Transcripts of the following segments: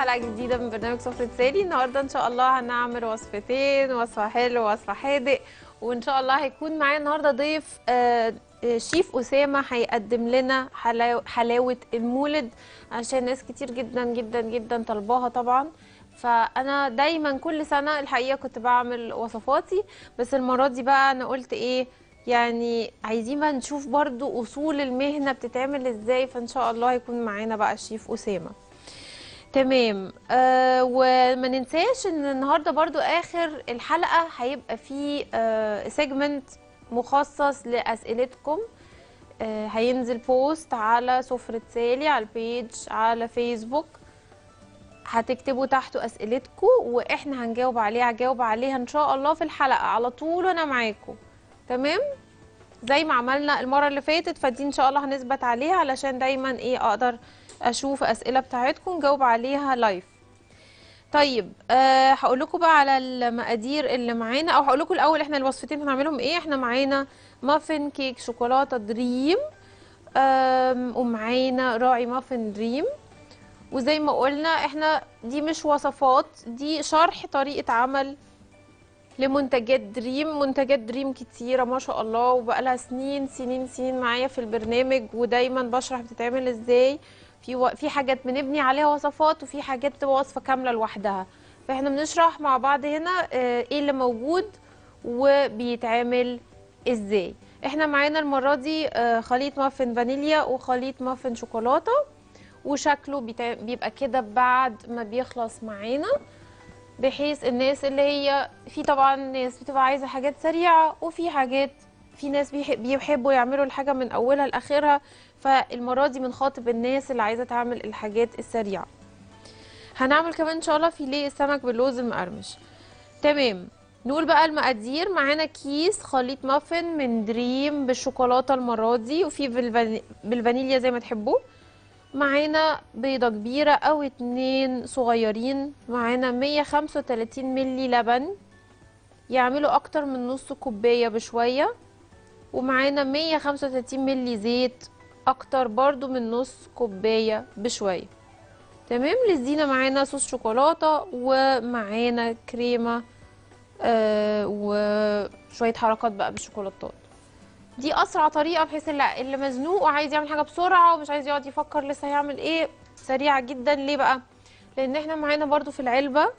حلقه جديده من برنامج سفرة سالي النهارده ان شاء الله هنعمل وصفتين وصفه حلو ووصفه حادق وان شاء الله هيكون معايا النهارده ضيف آه، آه، شيف اسامه هيقدم لنا حلاو- حلاوه المولد عشان ناس كتير جدا جدا جدا طلباها طبعا فانا دايما كل سنه الحقيقه كنت بعمل وصفاتي بس المره دي بقى انا قلت ايه يعني عايزين بقى نشوف برضو اصول المهنه بتتعمل ازاي فان شاء الله هيكون معانا بقى الشيف اسامه تمام آه وما ننساش ان النهارده برضو اخر الحلقه هيبقى فيه آه سيجمنت مخصص لاسئلتكم آه هينزل بوست على سفرة سالي على البيج على فيسبوك هتكتبوا تحته اسئلتكم واحنا هنجاوب عليها هجاوب عليها ان شاء الله في الحلقه على طول وانا معاكم تمام زي ما عملنا المره اللي فاتت فدي ان شاء الله هنثبت عليها علشان دايما ايه اقدر اشوف اسئله بتاعتكم نجاوب عليها لايف طيب أه هقول لكم بقى على المقادير اللي معانا او هقول لكم الاول احنا الوصفتين هنعملهم ايه احنا معانا مافن كيك شوكولاته دريم أم، ومعانا راعي مافن دريم وزي ما قلنا احنا دي مش وصفات دي شرح طريقه عمل لمنتجات دريم منتجات دريم كتيرة ما شاء الله وبقالها سنين سنين سنين معايا في البرنامج ودايما بشرح بتتعمل ازاي في و... في حاجات بنبني عليها وصفات وفي حاجات بتبقى وصفة كاملة لوحدها فاحنا بنشرح مع بعض هنا آه، ايه اللي موجود وبيتعمل ازاي احنا معانا المرة دي آه، خليط مافن فانيليا وخليط مافن شوكولاتة وشكله بيتع... بيبقى كده بعد ما بيخلص معانا بحيث الناس اللي هي في طبعا ناس بتبقى عايزه حاجات سريعه وفي حاجات في ناس بيح- بيحبوا يعملوا الحاجه من اولها لاخرها فالمره دي بنخاطب الناس اللي عايزه تعمل الحاجات السريعه هنعمل كمان ان شاء الله فيليه السمك باللوز المقرمش تمام نقول بقى المقادير معانا كيس خليط مافن من دريم بالشوكولاته المره دي وفي بالفاني- بالفانيليا زي ما تحبوا معانا بيضة كبيرة أو اتنين صغيرين معانا 135 ملي لبن يعملوا أكتر من نص كوباية بشوية ومعانا 135 ملي زيت أكتر برضو من نص كوباية بشوية تمام للزينة معانا صوص شوكولاتة ومعانا كريمة آه وشوية حركات بقى بالشوكولاتات دي اسرع طريقه بحيث اللي اللي مزنوق وعايز يعمل حاجه بسرعه ومش عايز يقعد يفكر لسه هيعمل ايه سريعه جدا ليه بقى لان احنا معانا برضو في العلبه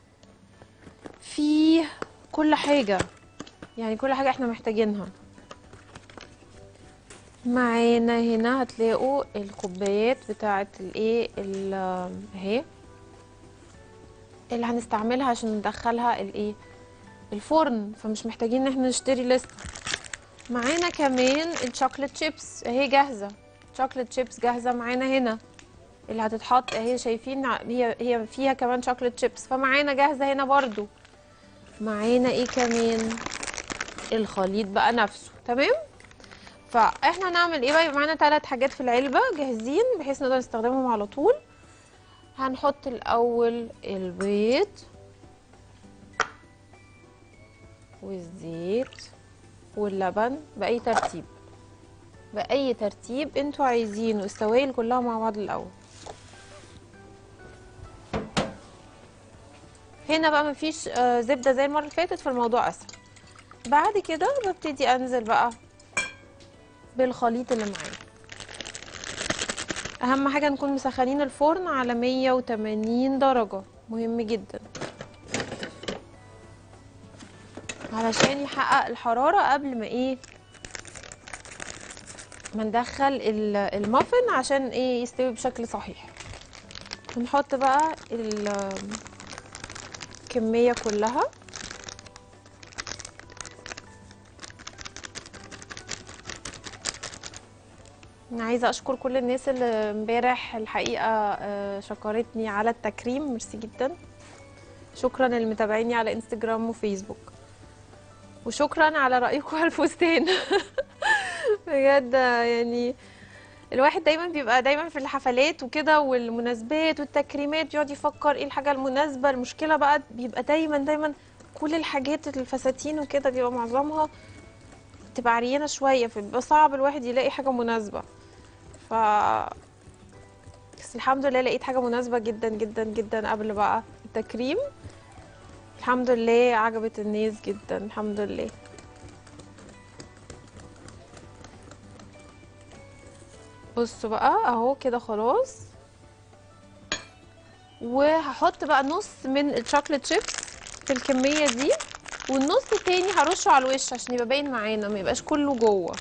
في كل حاجه يعني كل حاجه احنا محتاجينها معانا هنا هتلاقوا الكوبايات بتاعه الايه ال- اهي اللي هنستعملها عشان ندخلها الايه الفرن فمش محتاجين ان احنا نشتري لسه معانا كمان الشوكليت شيبس اهي جاهزه شوكليت شيبس جاهزه معانا هنا اللي هتتحط اهي شايفين ع- هي هي فيها كمان شوكليت شيبس فمعانا جاهزه هنا برضو معانا ايه كمان الخليط بقى نفسه تمام فاحنا هنعمل ايه بقى يبقى معانا ثلاث حاجات في العلبه جاهزين بحيث نقدر نستخدمهم على طول هنحط الاول البيض والزيت واللبن بأي ترتيب بأي ترتيب انتوا عايزينه السوائل كلها مع بعض الأول هنا بقى مفيش آه، زبدة زي المرة اللي فاتت فالموضوع أسهل بعد كده ببتدي أنزل بقى بالخليط اللي معايا أهم حاجة نكون مسخنين الفرن على 180 درجة مهم جدا علشان يحقق الحرارة قبل ما ايه ما ندخل ال- المافن عشان ايه يستوي بشكل صحيح ونحط بقى الكمية كلها انا عايزه اشكر كل الناس اللي امبارح الحقيقه آه، شكرتني على التكريم ميرسي جدا شكرا اللي متابعيني على انستجرام وفيسبوك وشكرا على رايكم على الفستان بجد يعني الواحد دايما بيبقى دايما في الحفلات وكده والمناسبات والتكريمات بيقعد يفكر ايه الحاجه المناسبه المشكله بقى بيبقى دايما دايما كل الحاجات الفساتين وكده بيبقى معظمها بتبقى عريانه شويه فبيبقى صعب الواحد يلاقي حاجه مناسبه ف بس الحمد لله لقيت حاجه مناسبه جدا جدا جدا قبل بقى التكريم الحمد لله عجبت الناس جدا الحمد لله بصوا بقى اهو كده خلاص وهحط بقى نص من الشوكليت شيبس في الكميه دي والنص التاني هرشه على الوش عشان يبقى باين معانا ما يبقاش كله جوه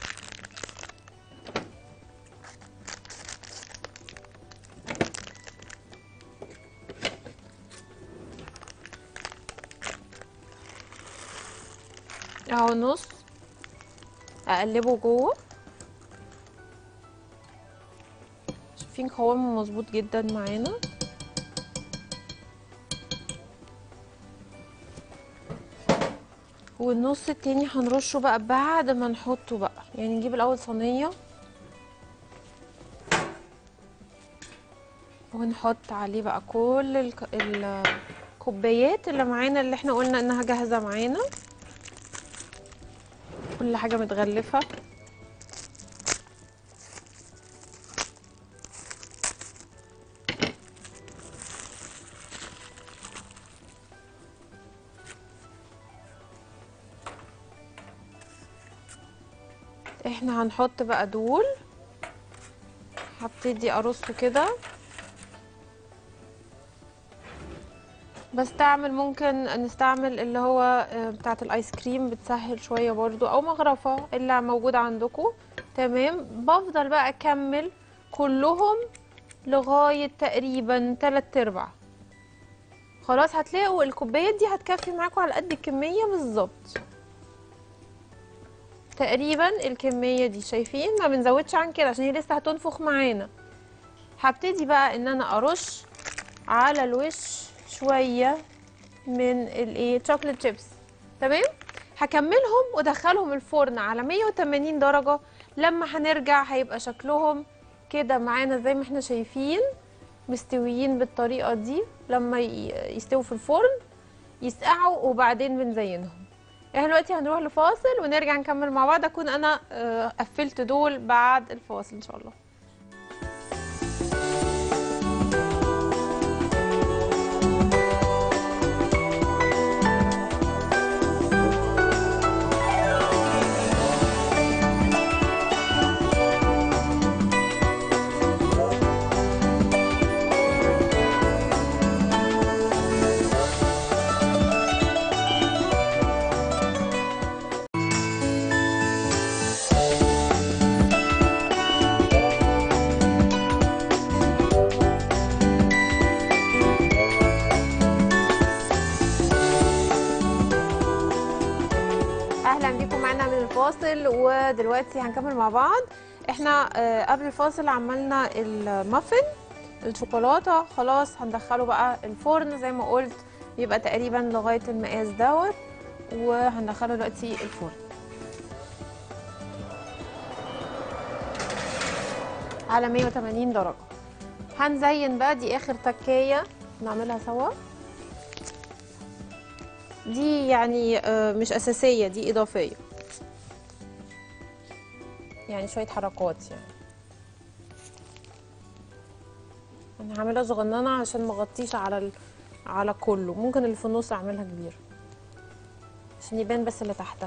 اهو نص اقلبه جوه شايفين قوامه مظبوط جدا معانا والنص التاني هنرشه بقى بعد ما نحطه بقى يعني نجيب الاول صينيه ونحط عليه بقى كل الك... الكوبايات اللي معانا اللي احنا قلنا انها جاهزه معانا كل حاجه متغلفه احنا هنحط بقى دول هبتدي ارصه كده بستعمل ممكن نستعمل اللي هو آه، بتاعه الايس كريم بتسهل شويه برضو او مغرفه اللي موجوده عندكم تمام بفضل بقى اكمل كلهم لغايه تقريبا 3 ارباع خلاص هتلاقوا الكوبايات دي هتكفي معاكم على قد الكميه بالظبط تقريبا الكميه دي شايفين ما بنزودش عن كده عشان هي لسه هتنفخ معانا هبتدي بقى ان انا ارش على الوش شويه من الايه شوكليت شيبس تمام هكملهم وادخلهم الفرن على 180 درجه لما هنرجع هيبقى شكلهم كده معانا زي ما احنا شايفين مستويين بالطريقه دي لما ي- يستووا في الفرن يسقعوا وبعدين بنزينهم احنا دلوقتي هنروح لفاصل ونرجع نكمل مع بعض اكون انا آه، قفلت دول بعد الفاصل ان شاء الله اهلا بيكم معانا من الفاصل ودلوقتي هنكمل مع بعض احنا آه، قبل الفاصل عملنا المافن الشوكولاته خلاص هندخله بقى الفرن زي ما قلت بيبقى تقريبا لغايه المقاس دوت وهندخله دلوقتي الفرن على 180 درجه هنزين بقى دي اخر تكايه نعملها سوا دي يعني آه، مش أساسية دي إضافية يعني شوية حركات يعني أنا هعملها صغننة عشان مغطيش على ال... على كله ممكن اللي في النص أعملها كبيرة عشان يبان بس اللي تحتها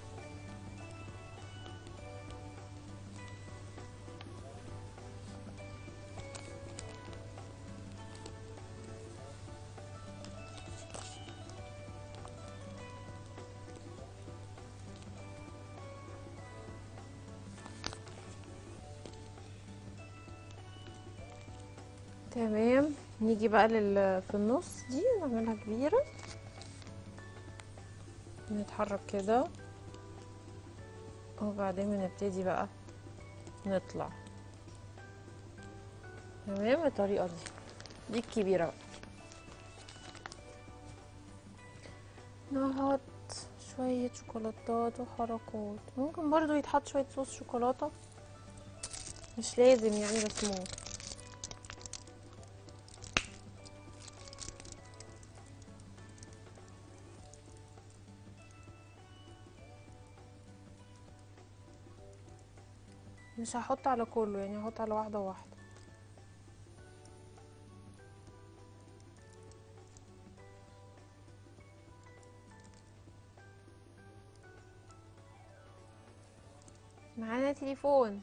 تمام نيجي بقى لل في النص دي نعملها كبيرة نتحرك كده وبعدين بنبتدي بقى نطلع تمام الطريقة دي دي الكبيرة بقى نحط شوية شوكولاتات وحركات ممكن برضو يتحط شوية صوص شوكولاتة مش لازم يعني بس ممكن مش هحط على كله يعني هحط على واحدة واحدة معانا تليفون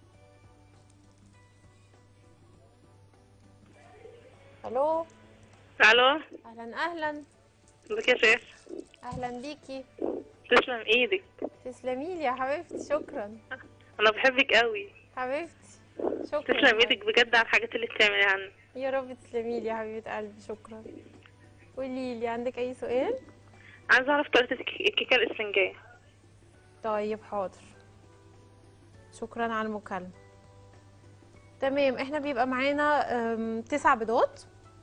الو الو اهلا اهلا ازيك يا شيخ اهلا بيكي تسلم ايدك تسلمي لي يا حبيبتي شكرا انا بحبك قوي حبيبتي شكرا تسلم ايدك بجد على الحاجات اللي بتعمليها عنها يا رب تسلمي لي يا حبيبه قلبي شكرا قولي لي عندك اي سؤال عايزه اعرف طريقه الك- الكيكه الاسفنجيه طيب حاضر شكرا على المكالمة تمام احنا بيبقى معانا أم، تسع بيضات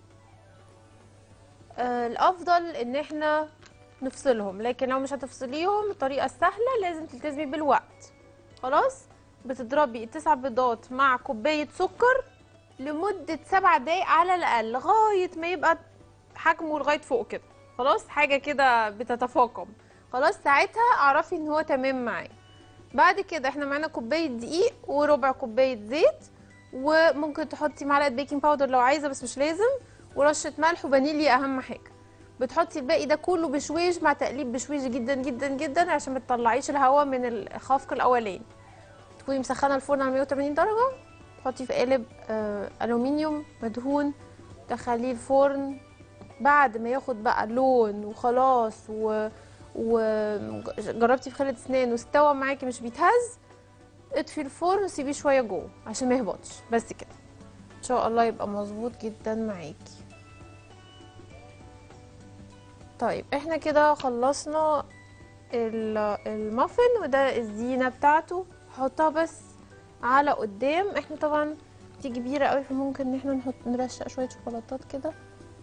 آه، الافضل ان احنا نفصلهم لكن لو مش هتفصليهم الطريقة السهلة لازم تلتزمي بالوقت خلاص بتضربي التسع بيضات مع كوباية سكر لمدة سبع دقايق على الأقل لغاية ما يبقى حجمه لغاية فوق كده خلاص حاجة كده بتتفاقم خلاص ساعتها اعرفي ان هو تمام معايا بعد كده احنا معانا كوبايه دقيق وربع كوبايه زيت وممكن تحطي معلقه بيكنج باودر لو عايزه بس مش لازم ورشه ملح وفانيليا اهم حاجه بتحطي الباقي ده كله بشويش مع تقليب بشويش جدا جدا جدا عشان ما تطلعيش الهواء من الخفق الاولاني تكوني مسخنه الفرن على 180 درجه تحطي في قالب آه الومنيوم مدهون تخليه الفرن بعد ما ياخد بقى لون وخلاص و وجربتي في خلة اسنان واستوى معاكي مش بيتهز اطفي الفرن وسيبيه شويه جوه عشان ما يهبطش بس كده ان شاء الله يبقى مظبوط جدا معاكي طيب احنا كده خلصنا ال- المافن وده الزينه بتاعته هحطها بس على قدام احنا طبعا دي كبيره قوي فممكن ان احنا نحط نرشق شويه شوكولاتات كده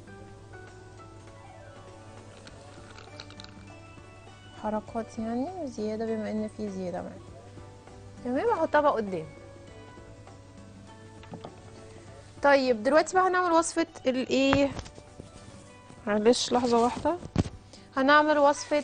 حركات يعني زيادة بما ان في زيادة معانا تمام احطها بقى قدام طيب دلوقتي بقى هنعمل وصفة الايه معلش لحظة واحدة هنعمل وصفة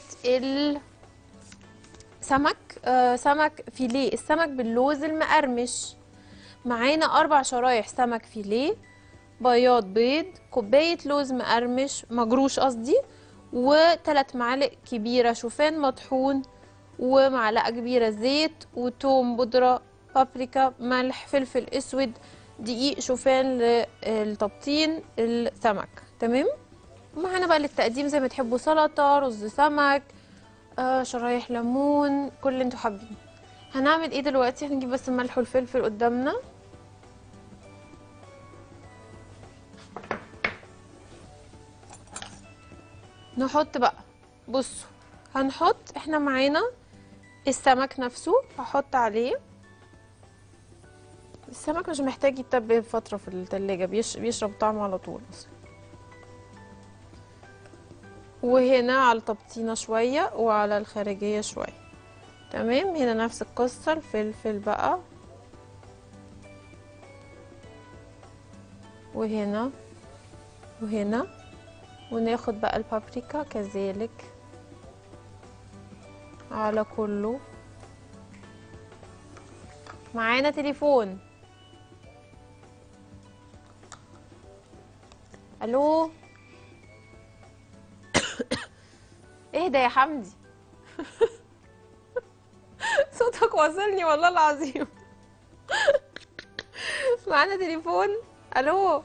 السمك آه سمك فيليه السمك باللوز المقرمش معانا اربع شرايح سمك فيليه بياض بيض كوباية لوز مقرمش مجروش قصدي وثلاث معالق كبيرة شوفان مطحون ومعلقة كبيرة زيت وتوم بودرة بابريكا ملح فلفل اسود دقيق شوفان للتبطين السمك تمام ومعانا بقى للتقديم زي ما تحبوا سلطة رز سمك آه شرايح ليمون كل اللي انتوا حابين هنعمل ايه دلوقتي هنجيب بس الملح والفلفل قدامنا نحط بقى بصوا هنحط احنا معانا السمك نفسه هحط عليه السمك مش محتاج يتبل فترة في التلاجة بيش بيشرب طعمه على طول اصلا وهنا على التبطينة شوية وعلى الخارجية شوية تمام هنا نفس القصة الفلفل بقى وهنا وهنا وناخد بقى البابريكا كذلك على كله معانا تليفون الو اهدى يا حمدي صوتك واصلني والله العظيم معانا تليفون الو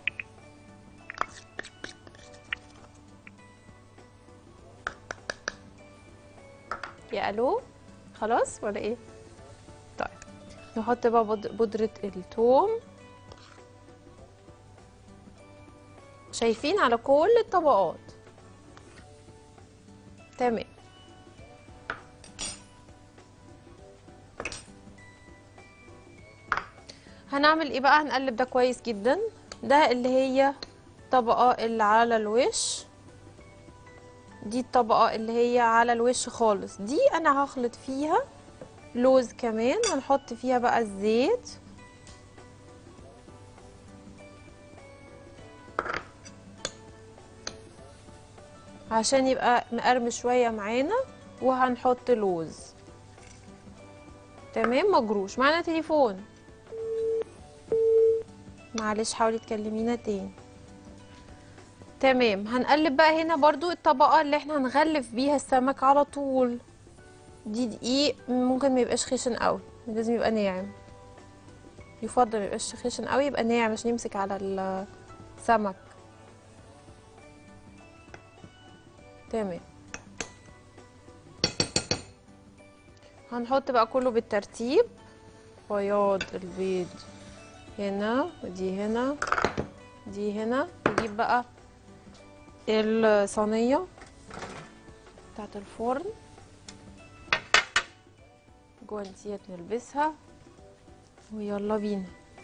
يا الو خلاص ولا ايه طيب نحط بقى بود- بودرة الثوم شايفين على كل الطبقات تمام هنعمل ايه بقى هنقلب ده كويس جدا ده اللي هي الطبقة اللي على الوش دي الطبقة اللي هي على الوش خالص دي انا هخلط فيها لوز كمان هنحط فيها بقى الزيت عشان يبقى مقرمش شوية معانا وهنحط لوز تمام مجروش معانا تليفون معلش حاولي تكلمينا تاني تمام هنقلب بقى هنا برضو الطبقة اللي احنا هنغلف بيها السمك على طول دي دقيق ممكن ما يبقاش خشن قوي لازم يبقى ناعم يفضل ما يبقاش خشن قوي يبقى ناعم عشان يمسك على السمك تمام هنحط بقى كله بالترتيب بياض البيض هنا ودي هنا دي هنا نجيب بقى الصينية بتاعت الفرن جوانتيات نلبسها ويلا بينا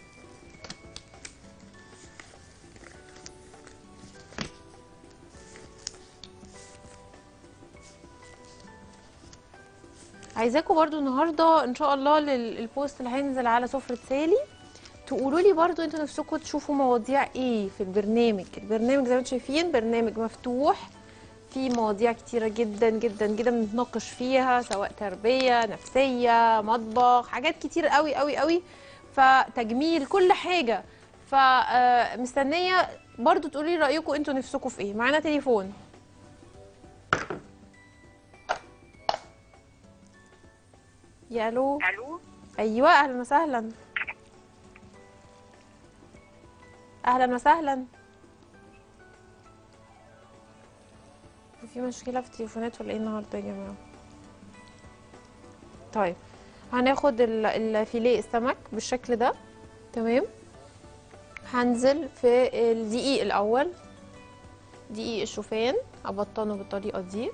عايزاكم برضو النهارده ان شاء الله للبوست اللي هينزل على سفرة سالي تقولوا لي برضو انتوا نفسكم تشوفوا مواضيع ايه في البرنامج البرنامج زي ما انتم شايفين برنامج مفتوح فيه مواضيع كتيرة جدا جدا جدا بنتناقش فيها سواء تربية نفسية مطبخ حاجات كتير قوي قوي قوي فتجميل كل حاجة فمستنية برضو تقولوا لي رأيكم انتوا نفسكم في ايه معانا تليفون يا الو الو ايوه اهلا وسهلا اهلا وسهلا في مشكله في التليفونات ولا ايه النهارده يا جماعه طيب هناخد ال- الفيليه السمك بالشكل ده تمام هنزل في الدقيق الاول دقيق الشوفان ابطنه بالطريقه دي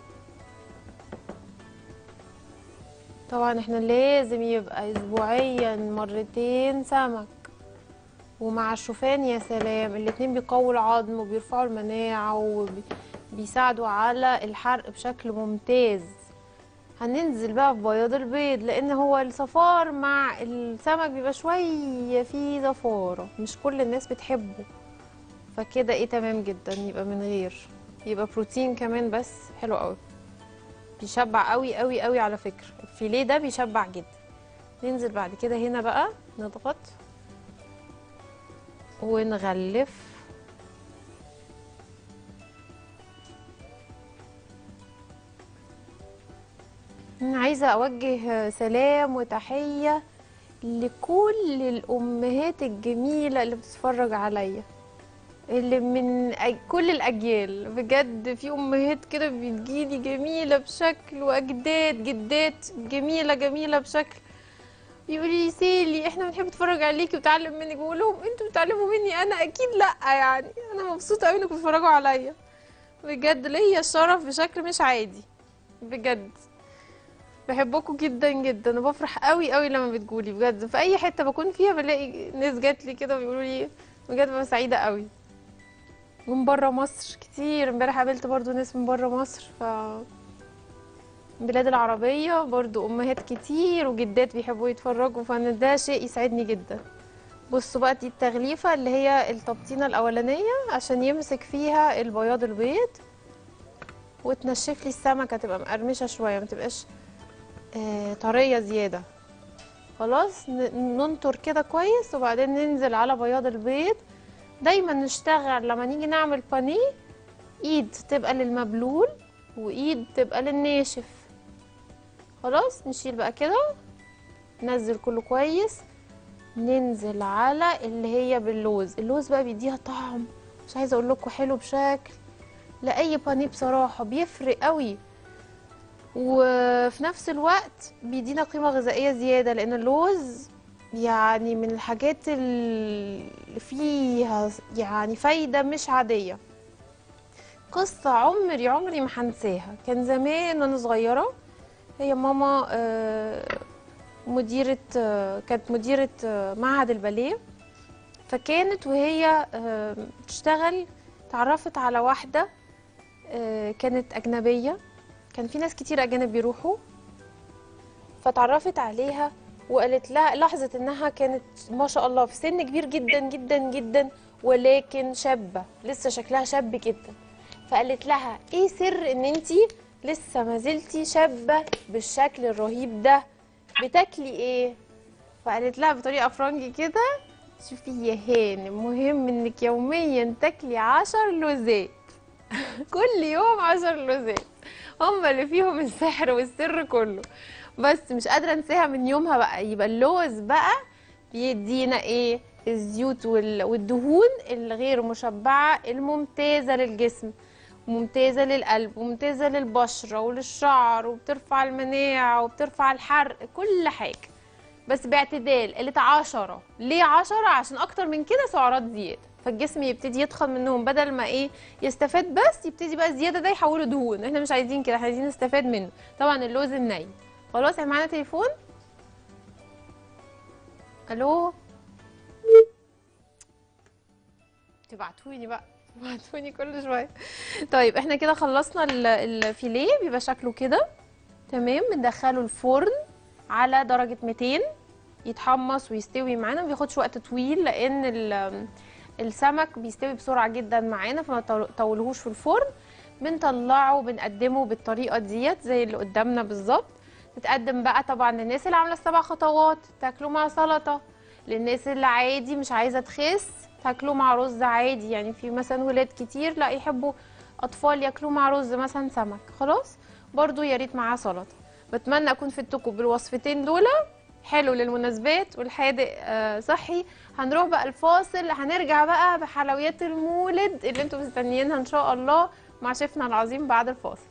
طبعا احنا لازم يبقى اسبوعيا مرتين سمك ومع الشوفان يا سلام الاتنين بيقووا العظم وبيرفعوا المناعة وبيساعدوا على الحرق بشكل ممتاز هننزل بقى في بياض البيض لان هو الصفار مع السمك بيبقى شوية فيه زفارة مش كل الناس بتحبه فكده ايه تمام جدا يبقى من غير يبقى بروتين كمان بس حلو قوي بيشبع قوي قوي قوي على فكرة الفيليه ده بيشبع جدا ننزل بعد كده هنا بقى نضغط ونغلف أنا عايزة أوجه سلام وتحية لكل الأمهات الجميلة اللي بتتفرج عليا اللي من أج... كل الأجيال بجد في أمهات كده بتجيلي جميلة بشكل وأجداد جدات جميلة جميلة بشكل يقولوا لي سيلي احنا بنحب نتفرج عليكي وتعلم منك بقول لهم انتوا بتتعلموا مني انا اكيد لا يعني انا مبسوطه قوي انكم بتتفرجوا عليا بجد ليا الشرف بشكل مش عادي بجد بحبكم جدا جدا وبفرح قوي قوي لما بتقولي بجد في اي حته بكون فيها بلاقي ناس جات لي كده ويقولوا لي بجد ببقى سعيده قوي ومن بره مصر كتير امبارح قابلت برضو ناس من بره مصر ف البلاد العربية برضو أمهات كتير وجدات بيحبوا يتفرجوا فأنا ده شيء يسعدني جدا بصوا بقى دي التغليفة اللي هي التبطينة الأولانية عشان يمسك فيها البياض البيض وتنشف لي السمكة تبقى مقرمشة شوية ما تبقاش آه طرية زيادة خلاص ن- ننطر كده كويس وبعدين ننزل على بياض البيض دايما نشتغل لما نيجي نعمل بانيه ايد تبقى للمبلول وايد تبقى للناشف خلاص نشيل بقى كده ننزل كله كويس ننزل على اللي هي باللوز اللوز بقى بيديها طعم مش عايزه اقول لكم حلو بشكل لاي بانيه بصراحه بيفرق قوي وفي نفس الوقت بيدينا قيمه غذائيه زياده لان اللوز يعني من الحاجات اللي فيها يعني فايده مش عاديه قصة عمري عمري ما هنساها كان زمان وانا صغيرة هي ماما آه، مديرة آه، كانت مديرة آه، معهد الباليه فكانت وهي آه، بتشتغل تعرفت على واحدة آه، كانت أجنبية كان في ناس كتير أجانب بيروحوا فتعرفت عليها وقالت لها لاحظت انها كانت ما شاء الله في سن كبير جدا جدا جدا ولكن شابة لسه شكلها شاب جدا فقالت لها ايه سر ان انتي لسه ما زلتي شابه بالشكل الرهيب ده بتاكلي ايه فقالت لها بطريقه فرنجي كده شوفي يا هانم مهم انك يوميا تاكلي عشر لوزات كل يوم عشر لوزات هم اللي فيهم السحر والسر كله بس مش قادره انساها من يومها بقى يبقى اللوز بقى بيدينا ايه الزيوت وال- والدهون الغير مشبعه الممتازه للجسم ممتازه للقلب وممتازه للبشره وللشعر وبترفع المناعه وبترفع الحرق كل حاجه بس باعتدال قلت 10 ليه 10 عشان اكتر من كده سعرات زياده فالجسم يبتدي يتخن منهم بدل ما ايه يستفاد بس يبتدي بقى الزياده ده يحوله دهون احنا مش عايزين كده احنا عايزين نستفاد منه طبعا اللوز الني خلاص احنا معانا تليفون الو تبعتوني بقى تبعتوني كل شويه طيب احنا كده خلصنا ال- الفيليه بيبقى شكله كده تمام بندخله الفرن على درجه 200 يتحمص ويستوي معانا ما بياخدش وقت طويل لان ال- السمك بيستوي بسرعه جدا معانا فما طول- طولهوش في الفرن بنطلعه وبنقدمه بالطريقه ديت زي اللي قدامنا بالظبط تتقدم بقى طبعا للناس اللي عامله السبع خطوات تاكله مع سلطه للناس اللي عادي مش عايزه تخس تاكله مع رز عادي يعني في مثلا ولاد كتير لا يحبوا اطفال ياكلوه مع رز مثلا سمك خلاص برضو يا ريت معاه سلطه بتمنى اكون فدتكم بالوصفتين دول حلو للمناسبات والحادق آه، صحي هنروح بقى الفاصل هنرجع بقى بحلويات المولد اللي انتم مستنيينها ان شاء الله مع شيفنا العظيم بعد الفاصل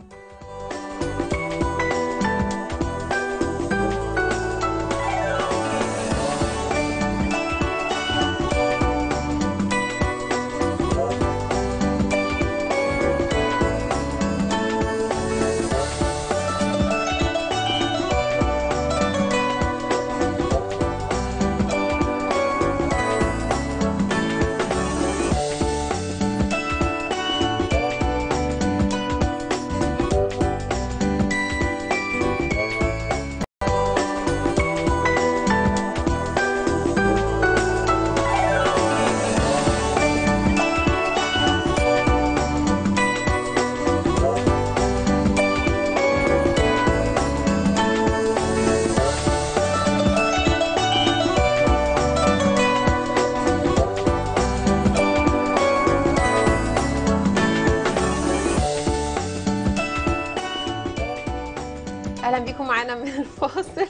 اهلا بيكم معانا من الفاصل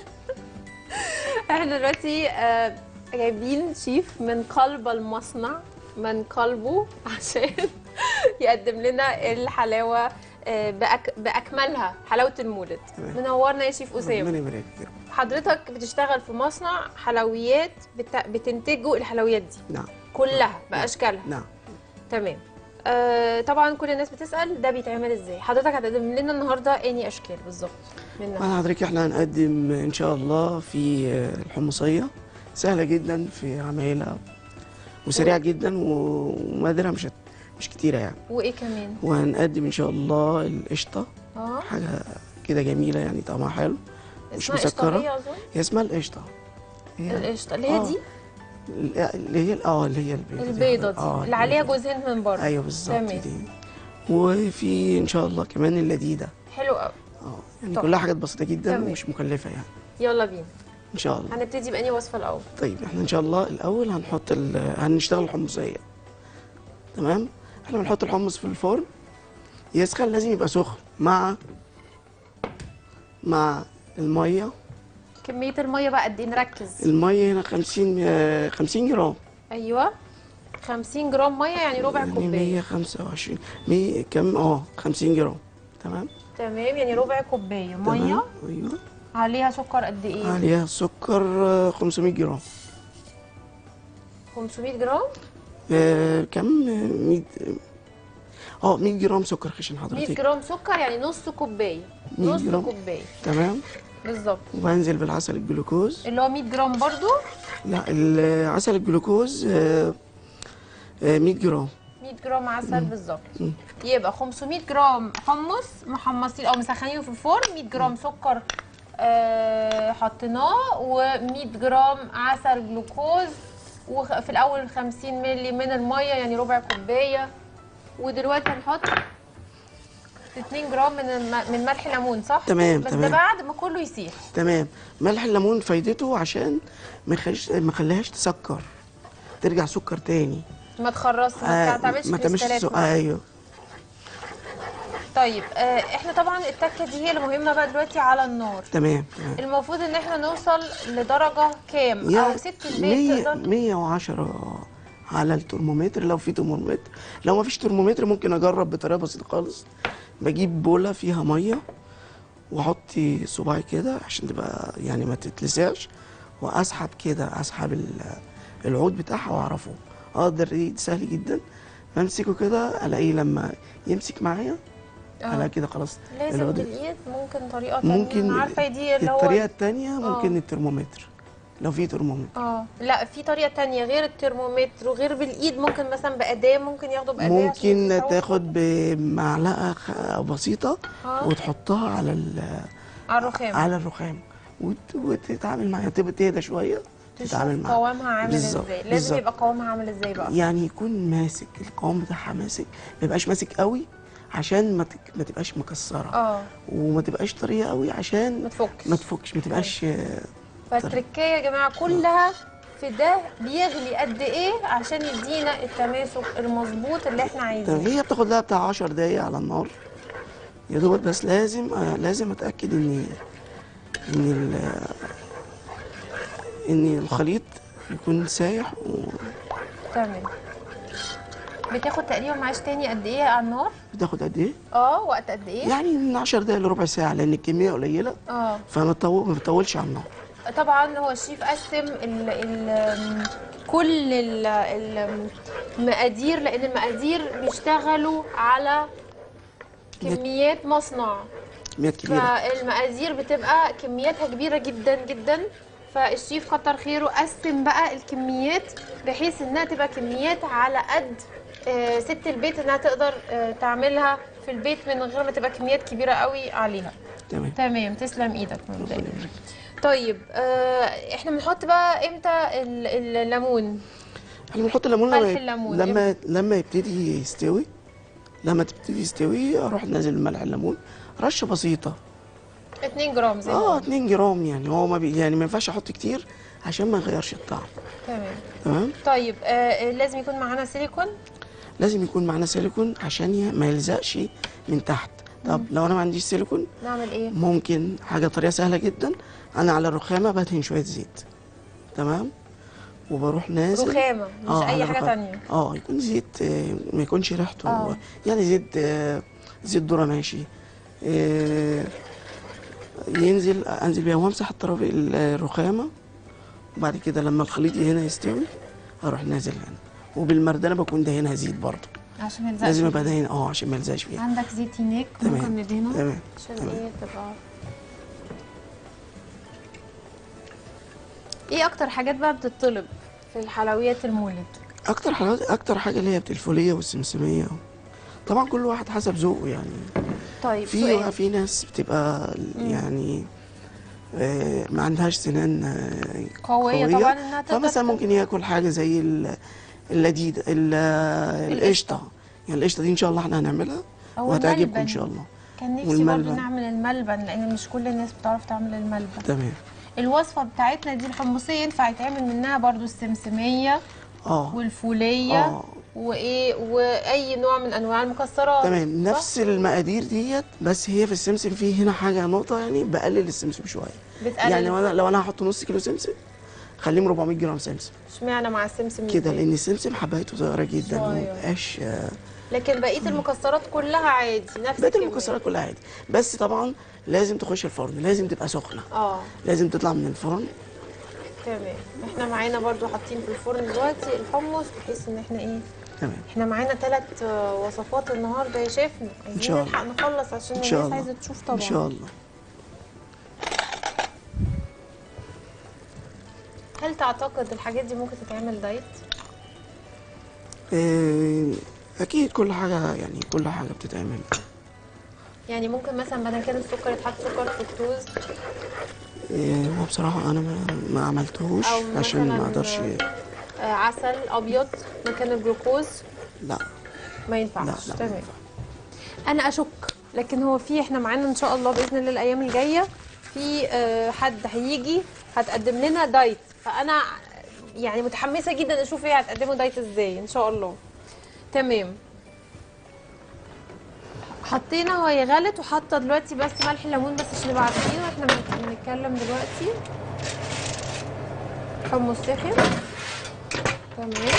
احنا دلوقتي آه، جايبين شيف من قلب المصنع من قلبه عشان يقدم لنا الحلاوه آه، بأك... باكملها حلاوه المولد تمام. منورنا يا شيف ربنا اسامه يبارك فيك حضرتك بتشتغل في مصنع حلويات بت... بتنتجوا الحلويات دي نعم كلها باشكالها نعم تمام آه طبعا كل الناس بتسال ده بيتعمل ازاي حضرتك هتقدم لنا النهارده اني اشكال بالظبط منها وانا حضرتك احنا هنقدم ان شاء الله في الحمصيه سهله جدا في عمايلها وسريعه جدا و- ومقاديرها مش مش كتيره يعني وايه كمان وهنقدم ان شاء الله القشطه اه حاجه كده جميله يعني طعمها حلو مش اسمها مسكرة. قشطوية اظن هي اسمها القشطه هي القشطه اللي هي آه. دي اللي هي اه اللي هي البيضه البيضه دي آه، اللي عليها البيضة. جوز هند من بره ايوه بالظبط تمام. دي وفي ان شاء الله كمان اللذيذه حلو قوي اه يعني طب. كلها حاجات بسيطه جدا تمام. ومش مكلفه يعني يلا بينا ان شاء الله هنبتدي بأني وصفه الاول طيب احنا ان شاء الله الاول هنحط ال... هنشتغل الحمصيه تمام احنا بنحط الحمص في الفرن يسخن لازم يبقى سخن مع مع الميه كميه الميه بقى قد ايه نركز الميه هنا 50 آه، 50 جرام ايوه 50 جرام ميه يعني ربع يعني كوبايه 125 100 كم اه 50 جرام تمام تمام يعني ربع كوبايه تمام ميه ايوه عليها سكر قد ايه عليها سكر آه، 500 جرام 500 جرام آه، كم 100 اه 100 جرام سكر خشن 100 حضرتك جرام سكر يعني نص كوبايه 100 نص جرام. كوبايه تمام بالظبط وبنزل بالعسل الجلوكوز اللي هو 100 جرام برضو لا العسل الجلوكوز آه، آه، 100 جرام 100 جرام عسل بالظبط مم. يبقى 500 جرام حمص محمصين او مسخنينه في الفرن 100 جرام سكر آه حطيناه و100 جرام عسل جلوكوز وفي الاول 50 مللي من الميه يعني ربع كوبايه ودلوقتي هنحط 2 جرام من الم... من ملح ليمون صح تمام، بس ده تمام. بعد ما كله يسيح تمام ملح الليمون فايدته عشان ما يخليش ما يخليهاش تسكر ترجع سكر تاني ما تخرصش آه، ما تعملش ما تعملش كريستالات سو... معاه. ايوه طيب آه احنا طبعا التكه دي هي المهمه بقى دلوقتي على النار تمام تمام المفروض ان احنا نوصل لدرجه كام او ست البيت 100 تقدر 110 على الترمومتر لو في ترمومتر لو ما فيش ترمومتر ممكن اجرب بطريقه بسيطه خالص بجيب بوله فيها ميه واحط صباعي كده عشان تبقى يعني ما تتلسعش واسحب كده اسحب ال- العود بتاعها واعرفه اقدر ايه سهل جدا بمسكه كده الاقيه لما يمسك معايا آه. الاقي كده خلاص لازم العود- بالايد ممكن طريقه تانية ممكن أنا عارفه دي اللي هو الطريقه التانية ممكن آه. الترمومتر لو في ترمومتر اه لا في طريقه تانية غير الترمومتر وغير بالايد ممكن مثلا باداه ممكن ياخدوا باداه عشان ممكن يسووا تاخد بمعلقه خ- بسيطه آه. وتحطها على ال- على الرخام على الرخام وت- وتتعامل معاها تبقى تهدى شويه تتعامل تشوف معاها قوامها عامل بالظبط، ازاي لازم بالظبط. يبقى قوامها عامل ازاي بقى يعني يكون ماسك القوام بتاعها ماسك ما يبقاش ماسك قوي عشان ما تك- ما تبقاش مكسره اه وما تبقاش طريه قوي عشان ما تفكش ما تفكش ما تبقاش فالتركية يا جماعة كلها في ده بيغلي قد ايه عشان يدينا التماسك المظبوط اللي احنا طب عايزينه هي بتاخد لها بتاع 10 دقايق على النار يا دوبك بس لازم آه لازم اتاكد ان ان ال- ان الخليط يكون سايح تمام بتاخد تقريبا معاش تاني قد ايه على النار وبتاخد قد ايه؟ اه وقت قد ايه يعني من 10 دقايق لربع ساعه لان الكميه قليله اه فما تطو- ما بتطولش على النار طبعا هو الشيف قسم ال ال كل ال- المقادير لان المقادير بيشتغلوا على كميات مصنع كميات كبيره فالمقادير بتبقى كمياتها كبيره جدا جدا فالشيف كتر خيره قسم بقى الكميات بحيث انها تبقى كميات على قد آه، ست البيت انها تقدر آه، تعملها في البيت من غير ما تبقى كميات كبيره قوي عليها تمام تمام تسلم ايدك مبدئيا طيب آه، احنا بنحط بقى امتى ال- الليمون احنا بنحط الليمون ملح لما الليمون. لما لما يبتدي يستوي لما تبتدي يستوي اروح نازل ملح الليمون رشه بسيطه 2 جرام زي ما اه قلنا. 2 جرام يعني هو ما بي يعني ما ينفعش احط كتير عشان ما يغيرش الطعم تمام تمام طيب آه، لازم يكون معانا سيليكون لازم يكون معانا سيليكون عشان ي- ما يلزقش من تحت طب لو انا ما عنديش سيليكون نعمل ايه ممكن حاجه طريقه سهله جدا انا على الرخامه بدهن شويه زيت تمام وبروح نازل رخامه مش آه، اي على حاجه الرخامة. تانية اه يكون زيت آه، ما يكونش ريحته آه. يعني زيت آه، زيت ذره ماشي آه، ينزل انزل بيها وامسح الطرف الرخامه وبعد كده لما الخليط هنا يستوي اروح نازل هنا وبالمردانه بكون دهنها زيت برضه عشان ما يلزقش لازم فيه. ابقى دهن اه عشان ما يلزقش فيها عندك زيت هناك تمام. ممكن ندهنه تمام عشان تمام. ايه تبقى ايه اكتر حاجات بقى بتطلب في الحلويات المولد اكتر حاجات اكتر حاجه اللي هي بتاع الفوليه والسمسميه طبعا كل واحد حسب ذوقه يعني طيب في سؤال في ناس بتبقى يعني آه، ما عندهاش سنان آه، قوية طبعا انها تقدر فمثلا ممكن ياكل حاجه زي ال- اللذيذ ال- القشطه يعني القشطه دي ان شاء الله احنا هنعملها أو وهتعجبكم الملبن. ان شاء الله كان نفسي برضه والملبن. نعمل الملبن لان مش كل الناس بتعرف تعمل الملبن تمام الوصفة بتاعتنا دي الحمصية ينفع يتعمل منها برضه السمسمية اه والفولية اه وايه واي نوع من انواع المكسرات تمام صح؟ نفس المقادير ديت بس هي في السمسم في هنا حاجه نقطه يعني بقلل السمسم شويه بتقلل يعني لو انا لو انا هحط نص كيلو سمسم خليهم 400 جرام سمسم اشمعنى مع السمسم كده إزاي؟ لان السمسم حبايته صغيره جدا صغير. ومبقاش آه، لكن بقيه المكسرات كلها عادي نفس بقيه الكمية. المكسرات كلها عادي بس طبعا لازم تخش الفرن لازم تبقى سخنه اه لازم تطلع من الفرن تمام احنا معانا برضو حاطين في الفرن دلوقتي الحمص بحيث ان احنا ايه تمام احنا معانا ثلاث وصفات النهارده يا شيفنا عايزين شاء الله. نلحق نخلص عشان ان شاء الناس الله عايزه تشوف طبعا ان شاء الله هل تعتقد الحاجات دي ممكن تتعمل دايت آه، اكيد كل حاجه يعني كل حاجه بتتعمل يعني ممكن مثلا بدل كده السكر يتحط سكر فركتوز آه، هو بصراحه انا ما, ما عملتهوش أو عشان ما مثلاً اقدرش آه عسل ابيض مكان الجلوكوز لا ما ينفعش لا، لا، ما تمام انا اشك لكن هو في احنا معانا ان شاء الله باذن الله الايام الجايه في آه، حد هيجي هتقدم لنا دايت فانا يعني متحمسه جدا اشوف ايه هتقدموا دايت ازاي ان شاء الله تمام حطينا هو يغلت وحاطه دلوقتي بس ملح ليمون بس عشان نبقى عارفين واحنا بن- بنتكلم دلوقتي حمص سخن تمام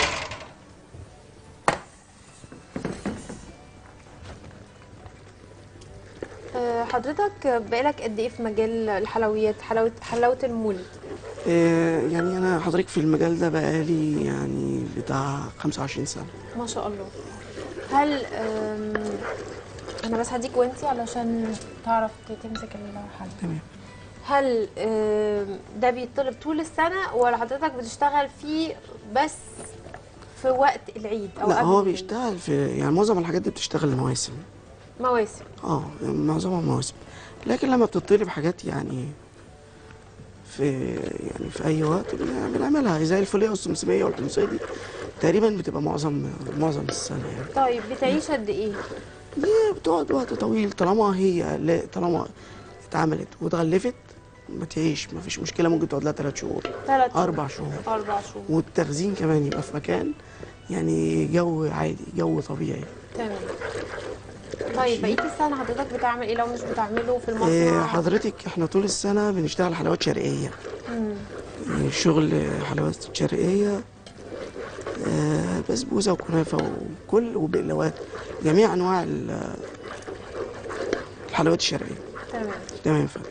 آه، حضرتك بقالك قد ايه في مجال الحلويات حلاوه حلاوه المولد آه، يعني انا حضرتك في المجال ده بقالي يعني بتاع 25 سنه ما شاء الله هل آم، انا بس هديك وانتي علشان تعرف تمسك الحل تمام هل آم، ده بيطلب طول السنه ولا حضرتك بتشتغل فيه بس في وقت العيد او لا قبل هو العيد؟ بيشتغل في يعني معظم الحاجات دي بتشتغل مواسم مواسم اه يعني معظمها مواسم لكن لما بتطلب حاجات يعني في يعني في اي وقت بن- بنعملها زي الفوليه والسمسميه والتمسيه دي تقريبا بتبقى معظم معظم السنه يعني طيب بتعيش قد ايه دي بتقعد وقت طويل طالما هي لا طالما اتعملت واتغلفت ما تعيش ما فيش مشكله ممكن تقعد لها ثلاث شهور ثلاث اربع شهور اربع شهور والتخزين كمان يبقى في مكان يعني جو عادي جو طبيعي تمام طيب بقيه السنه حضرتك بتعمل ايه لو مش بتعمله في إيه المصنع حضرتك احنا طول السنه بنشتغل حلويات شرقيه مم. يعني شغل حلويات شرقيه آه، بسبوسه وكنافه وكل وبقلوات جميع انواع ال- الحلويات الشرقيه تمام تمام فندم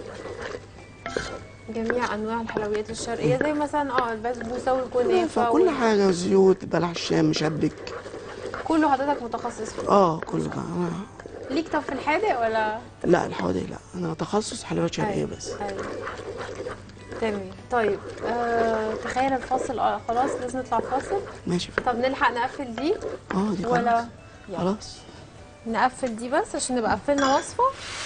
جميع انواع الحلويات الشرقيه زي مثلا اه البسبوسه والكنافه فكل وال- حاجه زيوت بلح الشام مشبك كله حضرتك متخصص فيه اه كل ده أنا ليك طب في الحادق ولا لا الحوادق لا انا تخصص حلويات شرقيه أيوة، بس أيوة. تمام طيب آه تخيل الفاصل اه خلاص لازم نطلع فاصل ماشي فندم طب نلحق نقفل دي اه دي ولا خلاص يلا. خلاص نقفل دي بس عشان نبقى قفلنا وصفه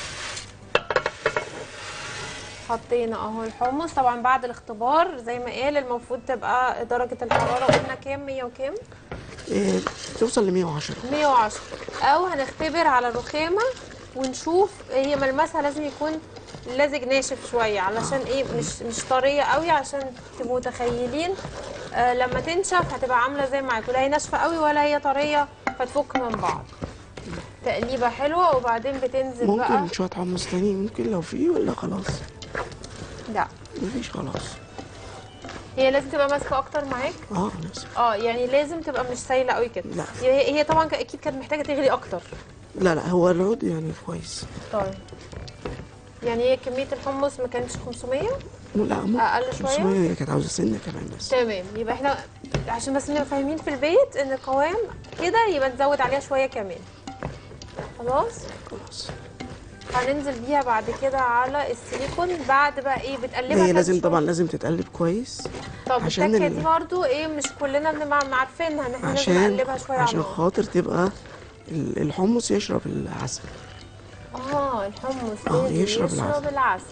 حطينا اهو الحمص طبعا بعد الاختبار زي ما قال المفروض تبقى درجه الحراره قلنا كام 100 وكام إيه توصل ل 110 110 او هنختبر على الرخامه ونشوف هي ملمسها لازم يكون لازج ناشف شويه علشان ايه مش مش طريه قوي عشان تبقوا متخيلين آه لما تنشف هتبقى عامله زي معاكم لا هي ناشفه قوي ولا هي طريه فتفك من بعض تقليبه حلوه وبعدين بتنزل بقى ممكن شويه حمص تاني ممكن لو في ولا خلاص لا مفيش خلاص هي لازم تبقى ماسكه اكتر معاك اه نفس اه يعني لازم تبقى مش سايله قوي كده لا. هي هي طبعا اكيد كانت محتاجه تغلي اكتر لا لا هو العود يعني كويس طيب يعني هي كميه الحمص ما كانتش 500 لا ممكن أقل شوية؟ 500 هي كانت عاوزه سنه كمان بس تمام يبقى احنا عشان بس نبقى فاهمين في البيت ان القوام كده يبقى نزود عليها شويه كمان خلاص خلاص هننزل بيها بعد كده على السيليكون بعد بقى ايه بتقلبها هي كده لازم شوية. طبعا لازم تتقلب كويس طب عشان التكه ال- دي برضو ايه مش كلنا بنبقى عارفينها ان احنا لازم عشان نقلبها شويه على عشان النار. خاطر تبقى ال- الحمص يشرب العسل اه الحمص آه، لازم يشرب يشرب العسل. العسل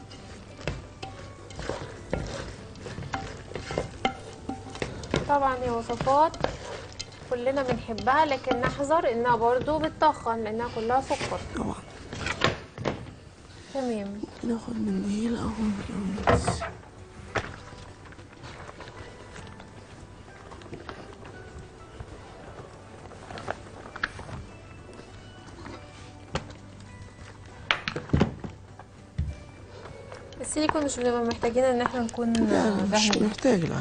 طبعا هي وصفات كلنا بنحبها لكن نحذر انها برضو بتطخن لانها كلها سكر طبعا تمام ناخد من دي الاول بس السيليكون مش بنبقى محتاجين ان احنا نكون لا مش فاهمين محتاج لا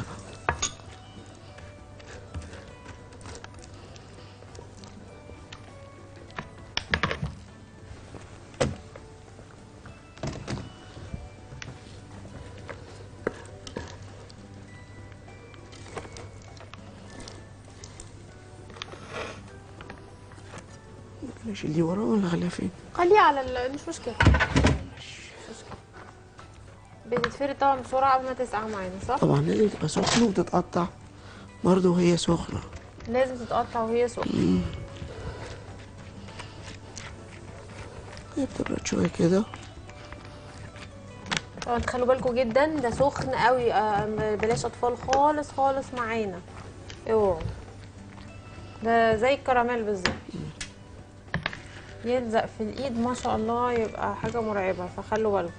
ممكن اشيل دي ورا ولا اخليها فين؟ خليها على ال... مش مشكله مش مشكله بتتفرد طبعا بسرعه قبل ما تسقع معانا صح طبعا لازم تبقى سخنة وتتقطع برضه وهي سخنة لازم تتقطع وهي سخنه هي بتبرد شوية كده طبعا تخلوا بالكم جدا ده سخن قوي آه، بلاش اطفال خالص خالص معانا اوعوا ده زي الكراميل بالظبط يلزق في الايد ما شاء الله يبقى حاجه مرعبه فخلوا بالكم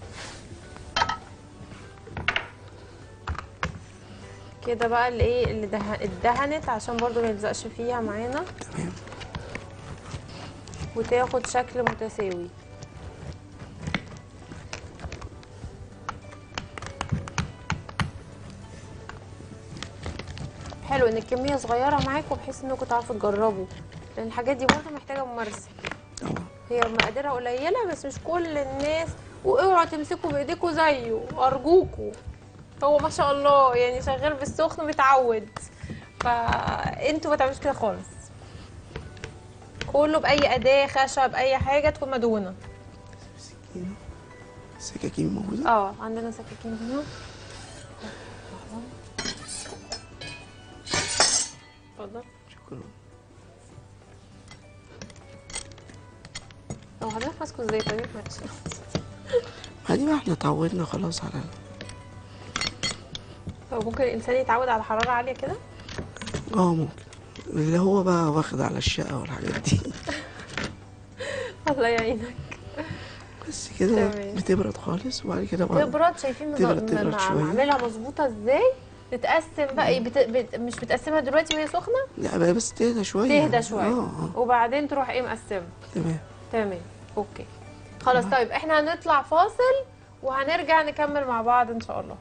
كده بقى اللي ايه اللي ده اتدهنت عشان برضو ما يلزقش فيها معانا تمام وتاخد شكل متساوي حلو ان الكميه صغيره معاكم بحيث انكم تعرفوا تجربوا لان الحاجات دي برضه محتاجه ممارسه طبعا هي مقاديرها قليله بس مش كل الناس واوعوا تمسكوا بايديكوا زيه ارجوكوا هو ما شاء الله يعني شغال بالسخن متعود فانتوا ما تعملوش كده خالص كله باي اداه خشب اي حاجه تكون مدهونه سكينة سكاكين موجودة اه عندنا سكاكين هنا اتفضل شكرا هو حضرتك ماسكه ازاي طيب معلش ما دي بقى احنا اتعودنا خلاص على هو ممكن الانسان يتعود على حراره عاليه كده اه ممكن اللي هو بقى واخد على الشقة والحاجات دي الله يعينك بس كده تمام. بتبرد خالص وبعد كده بقى تبرد شايفين مز- تبرد- تبرد مع- شوية. معملها مظبوطه ازاي تتقسم بقى إيه، بت... بت... مش بتقسمها دلوقتي وهي سخنه لا بقى بس تهدى شوية تهدى شويه اه اه وبعدين تروح ايه مقسمه تمام تمام اوكي خلاص طيب احنا هنطلع فاصل وهنرجع نكمل مع بعض ان شاء الله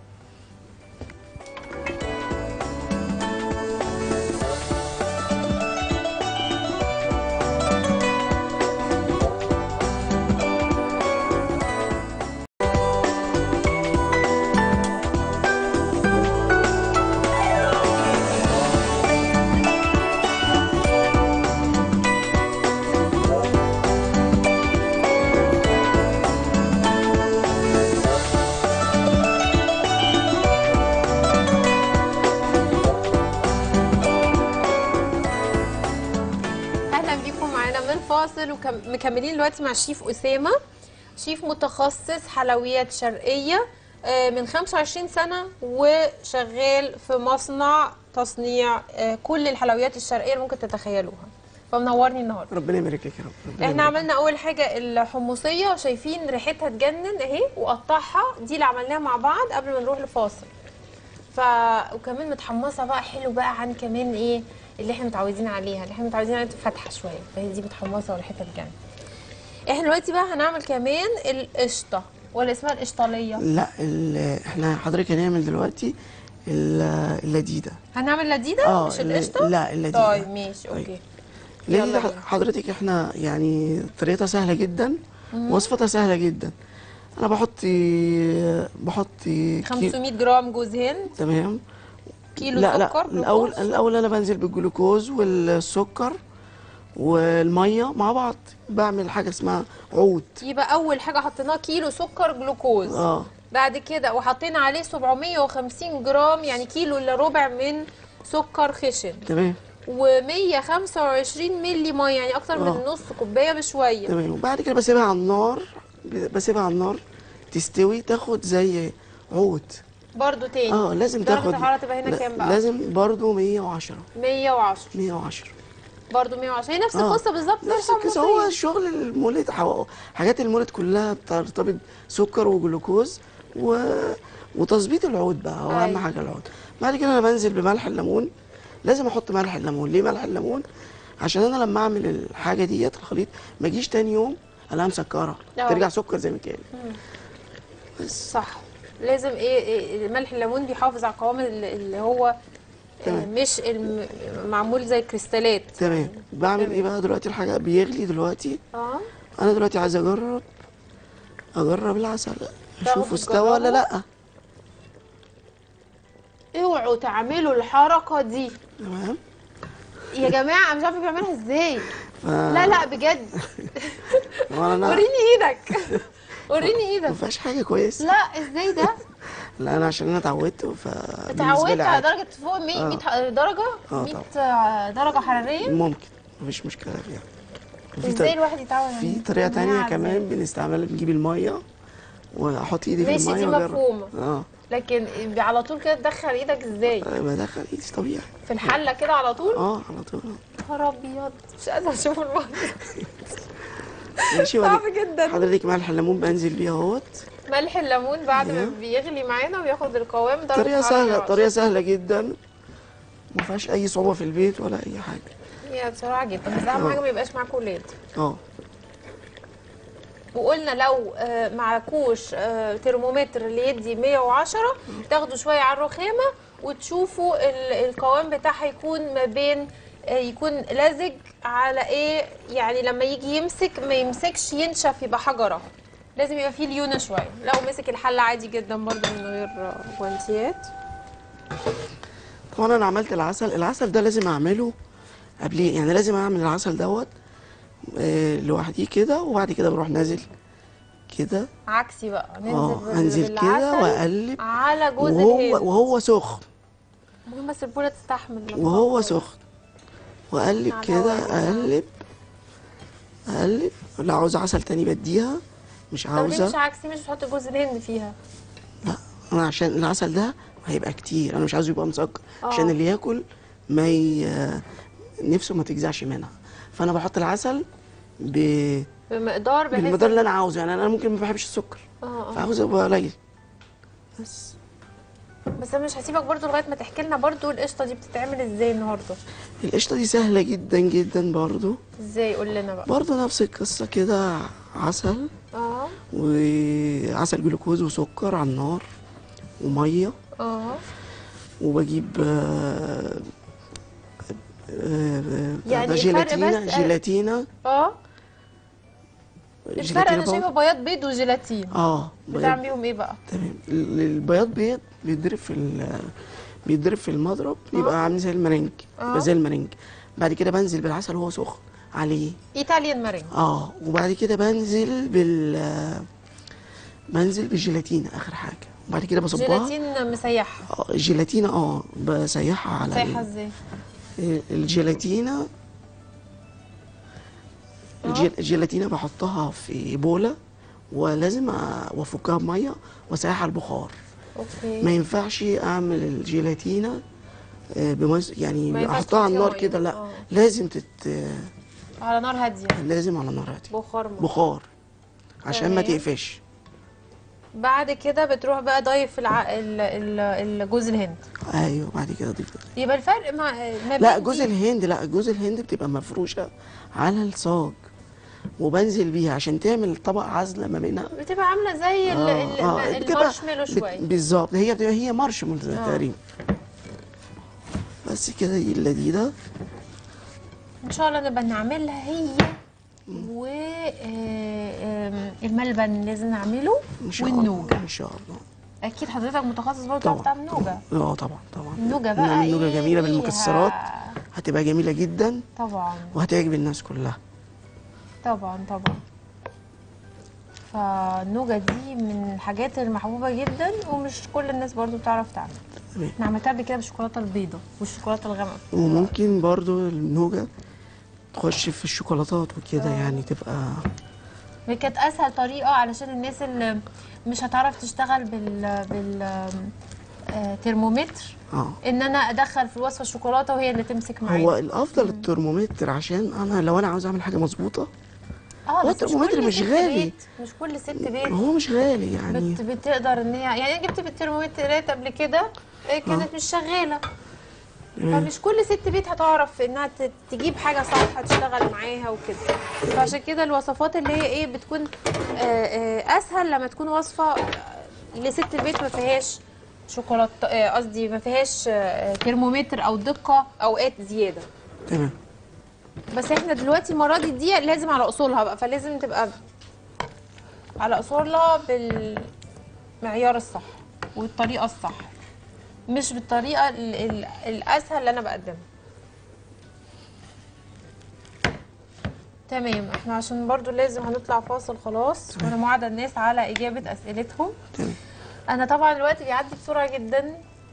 اهلا بيكم معانا من الفاصل ومكملين دلوقتي مع الشيف اسامه شيف متخصص حلويات شرقيه آه، من 25 سنه وشغال في مصنع تصنيع آه، كل الحلويات الشرقيه اللي ممكن تتخيلوها فمنورني النهارده ربنا يبارك لك يا رب ربنا احنا يبارك. عملنا اول حاجه الحمصيه شايفين ريحتها تجنن اهي وقطعها دي اللي عملناها مع بعض قبل ما نروح لفاصل ف وكمان متحمصه بقى حلو بقى عن كمان ايه اللي احنا متعودين عليها اللي احنا متعودين عليها فاتحه شويه فهي دي متحمصه وريحتها تجنن احنا دلوقتي بقى هنعمل كمان القشطه ولا اسمها القشطاليه لا ال- احنا حضرتك هنعمل دلوقتي ال- اللذيذة هنعمل لذيذه اه مش ال- القشطه لا اللذيذة طيب ماشي طيب. اوكي يلا اللذيذة بينا. حضرتك احنا يعني طريقتها سهلة جدا وصفتها سهلة جدا انا بحط بحط كي- 500 جرام جوز هند تمام كيلو لا لا سكر الاول جلوكوز. الاول انا بنزل بالجلوكوز والسكر والميه مع بعض بعمل حاجه اسمها عود يبقى اول حاجه حطيناها كيلو سكر جلوكوز اه بعد كده وحطينا عليه 750 جرام يعني كيلو الا ربع من سكر خشن تمام و125 ملي ميه يعني اكتر من آه. نص كوبايه بشويه تمام وبعد كده بسيبها على النار بسيبها على النار تستوي تاخد زي عود برضو تاني اه لازم درجه تاخد الحراره تبقى هنا لا- كام بقى لازم برضو 110 110 110 برضو 110 هي نفس آه. القصه بالظبط زي نفس القصه الحمصية. هو شغل المولد حو- حاجات المولد كلها بترتبط سكر وجلوكوز و... وتظبيط العود بقى هو اهم أيوة. حاجه العود بعد كده انا بنزل بملح الليمون لازم احط ملح الليمون ليه ملح الليمون عشان انا لما اعمل الحاجه ديت الخليط ما اجيش تاني يوم الاقيها مسكره آه. ترجع سكر زي ما كان بس صح لازم ايه, إيه ملح الليمون بيحافظ على القوام اللي اللي هو آه، تمام. مش الم- معمول زي كريستالات تمام بعمل تمام. ايه بقى دلوقتي الحاجه بيغلي دلوقتي اه انا دلوقتي عايز اجرب اجرب العسل تاخدوا اشوف استوى ولا تجربوا؟ لا اوعوا تعملوا الحركه دي تمام يا جماعه مش عارفه بيعملها ازاي ف... لا لا بجد وانا وريني ايدك وريني ما ايدك فيهاش حاجه كويسه لا ازاي ده لا انا عشان انا اتعودت ف اتعودت على درجه فوق 100 آه. 100 درجه آه 100 درجه حراريه ممكن مفيش مشكله فيها وفي ازاي طر- الواحد يتعود على في دي؟ طريقه تعملها تانية ازاي؟ كمان بنستعملها بنجيب الميه واحط ايدي في ماشي، دي الميه واجرب مفهومة. اه لكن على طول كده تدخل ايدك ازاي بدخل ايدي طبيعي في الحله كده على طول اه على طول نهار ابيض مش قادره اشوف المنظر ماشي صعب وبعد- جدا حضرتك ملح الليمون بنزل بيه اهوت ملح الليمون بعد ما أيوه. بيغلي معانا وياخد القوام درجه طريقه حرارة سهله 110. طريقه سهله جدا ما فيهاش اي صعوبه في البيت ولا اي حاجه هي بصراحه جدا بس اهم آه. حاجه ما يبقاش معاكوا ولاد اه وقلنا لو آه، معكوش آه، ترمومتر اللي يدي 110 تاخدوا شويه على الرخامه وتشوفوا ال- القوام بتاعها يكون ما بين آه، يكون لزج على ايه يعني لما يجي يمسك ما يمسكش ينشف يبقى حجره لازم يبقى فيه ليونه شويه لو مسك الحله عادي جدا برضو من غير آه، جوانتيات طبعا انا عملت العسل العسل ده لازم اعمله قبليه يعني لازم اعمل العسل دوت آه، لوحديه كده وبعد كده بروح نازل كده عكسي بقى ننزل اه بال- انزل كده بالعسل واقلب على جوز وهو الهند وهو سخن المهم بس البوله تستحمل لما وهو تقطع. سخن واقلب على كده وجه. اقلب اقلب لو عاوز عسل تاني بديها مش طب ليه مش عاوزه عكسي مش بتحط جوز الهند فيها لا انا عشان العسل ده هيبقى كتير انا مش عاوزه يبقى مسكر عشان آه. اللي ياكل ما ي... نفسه ما تجزعش منها فانا بحط العسل ب... بمقدار بحيث بالمقدار اللي انا عاوزه يعني انا ممكن ما بحبش السكر اه اه فعاوزه يبقى قليل بس بس انا مش هسيبك برضو لغايه ما تحكي لنا برضو القشطه دي بتتعمل ازاي النهارده القشطه دي سهله جدا جدا برضو ازاي قول لنا بقى برضو نفس القصه كده عسل اه وعسل جلوكوز وسكر على النار وميه اه وبجيب آه، آه، آه، يعني ده الفرق جيلاتينا بس- جيلاتينا اه الفرق جيلاتينا انا شايفه باودر. بياض بيض وجيلاتين اه بتعمل بيض بيهم ايه بقى تمام ال- البياض بيض بيتضرب في ال- بيتضرب في المضرب يبقى عامل زي المرنج آه. يبقى زي المرنج بعد كده بنزل بالعسل وهو سخن عليه ايطاليان مارين اه وبعد كده بنزل بال آه، بنزل بالجيلاتينا اخر حاجه وبعد كده بصبها جيلاتين مسيحها اه الجيلاتينا اه بسيحها على مسيحها ال- ازاي الجيلاتينا الجي- الجيلاتينا بحطها في بولة ولازم أ- وافكها بمية واسيحها على البخار ما اوكي ينفعش اعمل الجيلاتينا آه، بمز يعني ما ينفعش احطها على تحطيها النار مية. كده لا آه. لازم تت على نار هاديه لازم على نار هادية بخار ميه. بخار عشان ما تمام. تقفش بعد كده بتروح بقى ضايف الع... ال... ال... الجوز الهند ايوه بعد كده اضيف يبقى الفرق مع ما لا بين جوز دي- الهند لا جوز الهند بتبقى مفروشه على الصاج وبنزل بيها عشان تعمل طبق عزله ما بينها بتبقى عامله زي ال... ال... بتبقى- المارشميلو بت- شويه بالظبط هي بتبقى هي مارشميلو آه. تقريبا بس كده دي اللذيذه ان شاء الله نبقى نعملها هي و آه، آم، الملبن لازم نعمله ان شاء والنوجه الله ان شاء الله اكيد حضرتك متخصص برضه طبعا. تعرف تعمل نوجه اه طبعا طبعا النوجه بقى نعمل نوجه إيه جميله ليها؟ بالمكسرات هتبقى جميله جدا طبعا وهتعجب الناس كلها طبعا طبعا فالنوجه دي من الحاجات المحبوبه جدا ومش كل الناس برضو بتعرف تعمل تمام انا عملتها قبل كده بالشوكولاته البيضاء والشوكولاته الغامقه وممكن برضو النوجه تخش في الشوكولاتات وكده يعني تبقى هي كانت اسهل طريقه علشان الناس اللي مش هتعرف تشتغل بال بال آه، ترمومتر اه ان انا ادخل في الوصفه الشوكولاته وهي اللي تمسك معايا هو الافضل الترمومتر عشان انا لو انا عاوز اعمل حاجه مظبوطه اه هو بس مش الترمومتر كل مش ست غالي. بيت مش كل ست بيت هو مش غالي يعني بت بتقدر ان هي يعني انا جبت بالترمومترات قبل كده آه، كانت مش شغاله فمش كل ست بيت هتعرف انها ت- تجيب حاجه صح تشتغل معاها وكده فعشان كده الوصفات اللي هي ايه بتكون آه، آه، اسهل لما تكون وصفه آه، لست البيت ما فيهاش شوكولاته آه، قصدي ما فيهاش آه، ترمومتر او دقه اوقات زياده تمام بس احنا دلوقتي المره دي دي لازم على اصولها بقى فلازم تبقى على اصولها بالمعيار الصح والطريقه الصح مش بالطريقه ال- ال- الاسهل اللي انا بقدمها تمام احنا عشان برضو لازم هنطلع فاصل خلاص وانا موعده الناس على اجابه اسئلتهم تمام انا طبعا الوقت بيعدي بسرعه جدا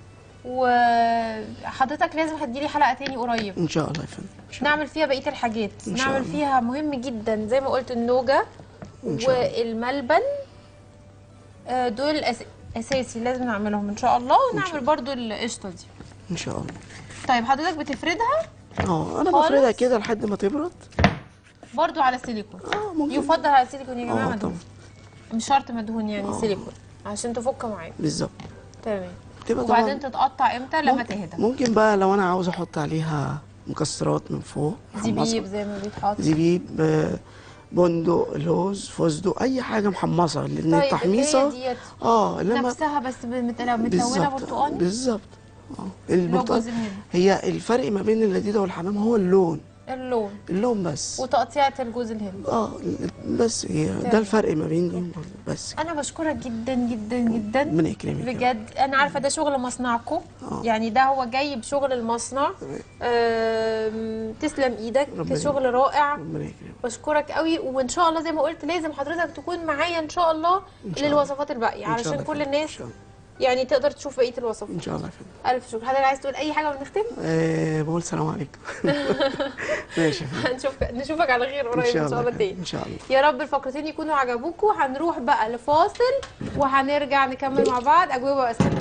وحضرتك لازم هتجيلي حلقه تاني قريب ان شاء الله يا فندم إن شاء الله. نعمل فيها بقيه الحاجات إن شاء نعمل الله. فيها مهم جدا زي ما قلت النوجه إن شاء الله. والملبن آه، دول أس... اساسي لازم نعملهم ان شاء الله ونعمل برضو القشطه دي ان شاء الله طيب حضرتك بتفردها اه انا خالص؟ بفردها كده لحد ما تبرد برضو على سيليكون اه ممكن يفضل على سيليكون يا جماعه اه مدهون طبعا مش شرط مدهون يعني آه. سيليكون عشان تفك معاك بالظبط تمام تبقى وبعدين طبعا تتقطع امتى لما ممكن- تهدى ممكن بقى لو انا عاوز احط عليها مكسرات من فوق محمصة. زبيب زي ما بيتحط زبيب آه، بندق لوز فستق اي حاجه محمصه لان طيب التحميصه الآية ديت اه لما نفسها بس مت- متلونه بالظبط برتقاني بالظبط اه اللي هو البرتقال جوز الهند هي الفرق ما بين اللذيذه والحمام هو اللون اللون اللون بس وتقطيعه الجوز الهند اه بس هي تمام. ده الفرق ما بين دي بس انا بشكرك جدا جدا جدا ربنا يكرمك يا رب. بجد انا عارفه ده شغل مصنعكم آه. يعني ده هو جاي بشغل المصنع تمام. آم، تسلم ايدك ربنا شغل رائع ربنا يكرمك بشكرك قوي وان شاء الله زي ما قلت لازم حضرتك تكون معايا ان شاء الله إن شاء الله. للوصفات الباقيه إن شاء علشان الله كل يا فندم. الناس ان شاء الله يعني تقدر تشوف بقيه الوصفات ان شاء الله يا فندم الف شكر حضرتك عايز تقول اي حاجه ونختم آه بقول سلام عليكم ماشي يا فندم هنشوف نشوفك على خير ان قريب شاء ان شاء الله الله يا تاني فندم. ان شاء الله يا رب الفقرتين يكونوا عجبوكوا هنروح بقى لفاصل وهنرجع نكمل مع بعض اجوبه واسئله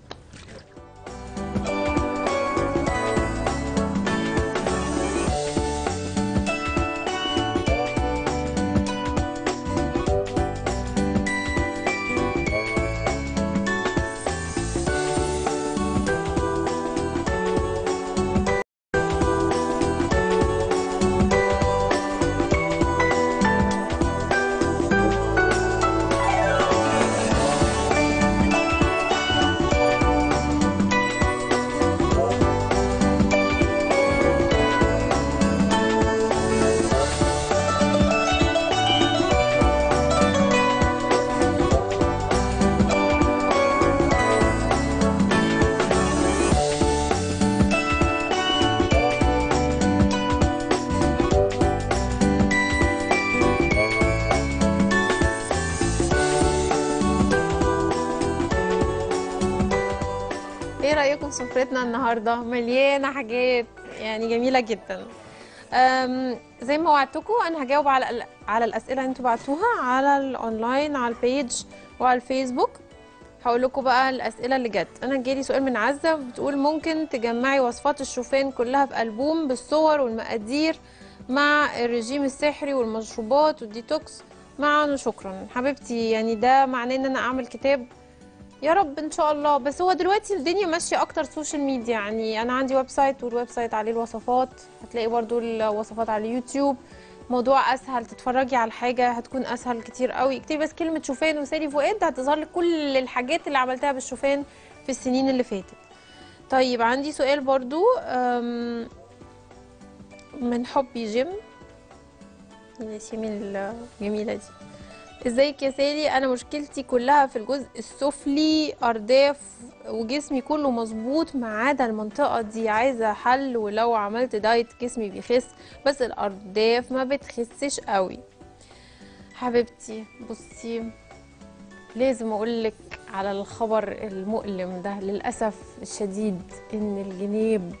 ايه رايكم سفرتنا النهارده مليانه حاجات يعني جميله جدا أم، زي ما وعدتكم انا هجاوب على ال- على الاسئله اللي انتوا بعتوها على الاونلاين على البيج وعلى الفيسبوك هقول لكم بقى الاسئله اللي جت انا جالي سؤال من عزه بتقول ممكن تجمعي وصفات الشوفان كلها في البوم بالصور والمقادير مع الرجيم السحري والمشروبات والديتوكس معا وشكرا حبيبتي يعني ده معناه ان انا اعمل كتاب يا رب ان شاء الله بس هو دلوقتي الدنيا ماشيه اكتر سوشيال ميديا يعني انا عندي ويب سايت والويب سايت عليه الوصفات هتلاقي برضو الوصفات على اليوتيوب موضوع اسهل تتفرجي على الحاجه هتكون اسهل كتير قوي اكتبي بس كلمه شوفان وسالي فؤاد هتظهر لك كل الحاجات اللي عملتها بالشوفان في السنين اللي فاتت طيب عندي سؤال برضو أم، من حبي جيم ياسمين الجميله دي ازيك يا سالي انا مشكلتي كلها في الجزء السفلي ارداف وجسمي كله مظبوط ما عدا المنطقه دي عايزه حل ولو عملت دايت جسمي بيخس بس الارداف ما بتخسش قوي حبيبتي بصي لازم اقولك على الخبر المؤلم ده للاسف الشديد ان الجنيب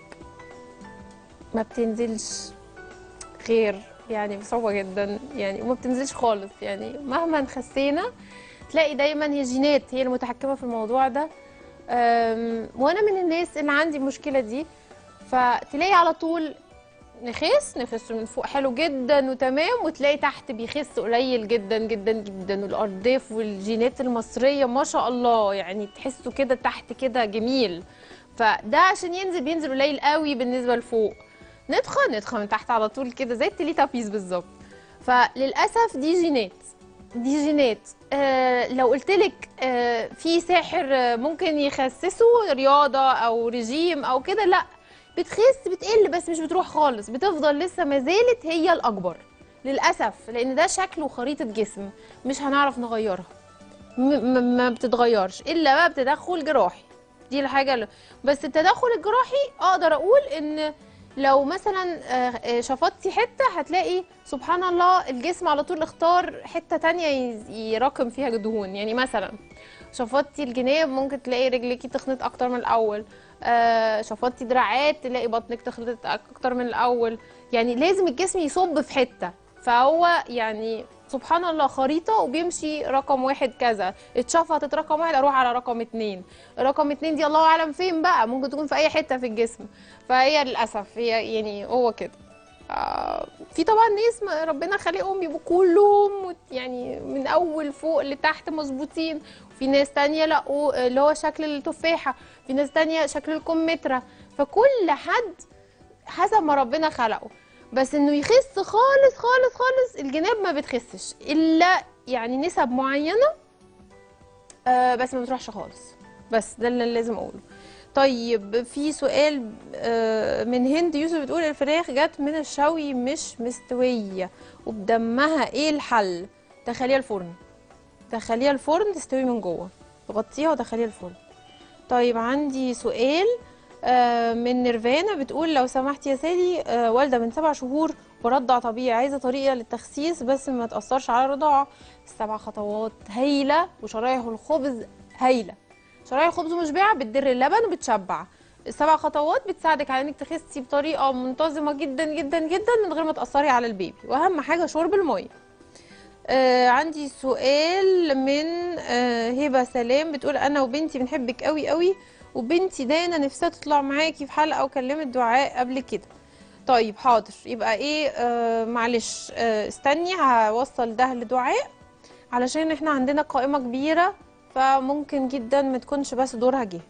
ما بتنزلش غير يعني بصعوبة جدا يعني وما بتنزلش خالص يعني مهما خسينا تلاقي دايما هي جينات هي المتحكمة في الموضوع ده أم، وانا من الناس اللي عندي المشكلة دي فتلاقي على طول نخس نخس من فوق حلو جدا وتمام وتلاقي تحت بيخس قليل جدا جدا جدا والارداف والجينات المصرية ما شاء الله يعني تحسوا كده تحت كده جميل فده عشان ينزل بينزل قليل قوي بالنسبة لفوق ندخل ندخل من تحت على طول كده زي التليتابيز بالظبط فللاسف دي جينات دي جينات آه لو قلت لك آه في ساحر آه، ممكن يخسسه رياضه او رجيم او كده لا بتخس بتقل بس مش بتروح خالص بتفضل لسه ما زالت هي الاكبر للاسف لان ده شكل وخريطه جسم مش هنعرف نغيرها م- م- ما بتتغيرش الا بقى بتدخل جراحي دي الحاجه اللي بس التدخل الجراحي اقدر اقول ان لو مثلا آه، آه، شفطتي حته هتلاقي سبحان الله الجسم على طول اختار حته تانية يز- يراكم فيها دهون يعني مثلا شفطتي الجناب ممكن تلاقي رجليكي تخنت اكتر من الاول آه، شفطتي دراعات تلاقي بطنك تخنت اكتر من الاول يعني لازم الجسم يصب في حته فهو يعني سبحان الله خريطة وبيمشي رقم واحد كذا اتشفطت رقم واحد اروح على رقم اتنين رقم اتنين دي الله اعلم فين بقى ممكن تكون في اي حتة في الجسم فهي للأسف هي يعني هو كده آه، في طبعا ناس ما ربنا خلقهم بيبقوا كلهم مت- يعني من اول فوق لتحت مظبوطين وفي ناس تانية لقوا اللي هو شكل التفاحة في ناس تانية شكل الكمثرى فكل حد حسب ما ربنا خلقه بس انه يخس خالص خالص خالص الجناب ما بتخسش الا يعني نسب معينه آه بس ما بتروحش خالص بس ده اللي لازم اقوله طيب في سؤال آه، من هند يوسف بتقول الفراخ جت من الشوي مش مستويه وبدمها ايه الحل دخليها الفرن دخليها الفرن تستوي من جوه تغطيها ودخليها الفرن طيب عندي سؤال آه، من نيرفانا بتقول لو سمحت يا سالي آه، والده من سبع شهور برضع طبيعي عايزه طريقه للتخسيس بس ما تاثرش على الرضاعه السبع خطوات هايله وشرايح الخبز هايله شرايح الخبز مشبعه بتدر اللبن وبتشبع السبع خطوات بتساعدك على انك تخسي بطريقه منتظمه جدا جدا جدا من غير ما تاثري على البيبي واهم حاجه شرب الميه آه عندي سؤال من آه هبه سلام بتقول انا وبنتي بنحبك قوي قوي وبنتي دانا نفسها تطلع معاكي في حلقه وكلمت دعاء قبل كده طيب حاضر يبقى ايه آه معلش آه استني هوصل ده لدعاء علشان احنا عندنا قائمه كبيره فممكن جدا ما تكونش بس دورها جه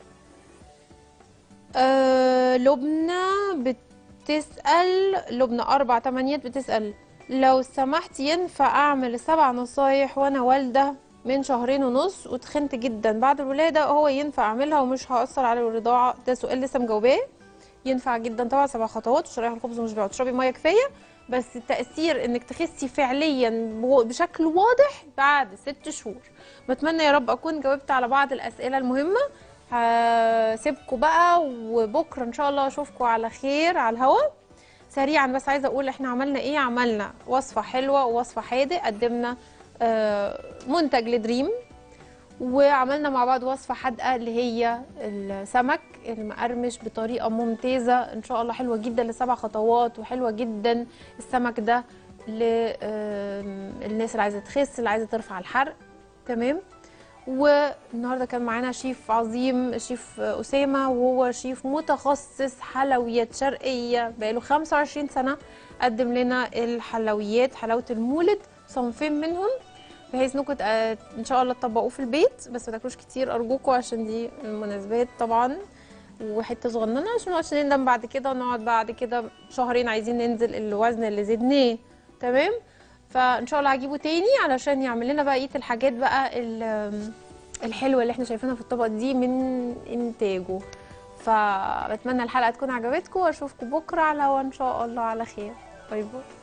آه لبنى بتسأل لبنى أربع تمانيات بتسأل لو سمحت ينفع أعمل السبع نصايح وأنا والدة من شهرين ونص وتخنت جدا بعد الولادة هو ينفع أعملها ومش هأثر على الرضاعة ده سؤال لسه مجاوباه ينفع جدا طبعا سبع خطوات وشرايح الخبز مش تشربي ميه كفايه بس التأثير انك تخسي فعليا بو- بشكل واضح بعد ست شهور بتمنى يا رب اكون جاوبت على بعض الاسئله المهمه هسيبكم بقى وبكره ان شاء الله اشوفكم على خير على الهوا سريعا بس عايزه اقول احنا عملنا ايه عملنا وصفه حلوه ووصفه حادق قدمنا آه، منتج لدريم وعملنا مع بعض وصفه حادقه اللي هي السمك المقرمش بطريقه ممتازه ان شاء الله حلوه جدا لسبع خطوات وحلوه جدا السمك ده للناس اللي عايزه تخس اللي عايزه ترفع الحرق تمام والنهارده كان معانا شيف عظيم شيف اسامه وهو شيف متخصص حلويات شرقيه بقاله 25 سنه قدم لنا الحلويات حلاوه المولد صنفين منهم بحيث انكم تق- ان شاء الله تطبقوه في البيت بس ما تاكلوش كتير ارجوكم عشان دي المناسبات طبعا وحته صغننه عشان مش نندم بعد كده ونقعد بعد كده شهرين عايزين ننزل الوزن اللي زدناه تمام فان شاء الله هجيبه تاني علشان يعمل لنا بقى بقيه الحاجات بقى ال- الحلوه اللي احنا شايفينها في الطبق دي من انتاجه فبتمنى الحلقه تكون عجبتكم واشوفكم بكره على وان شاء الله على خير باي باي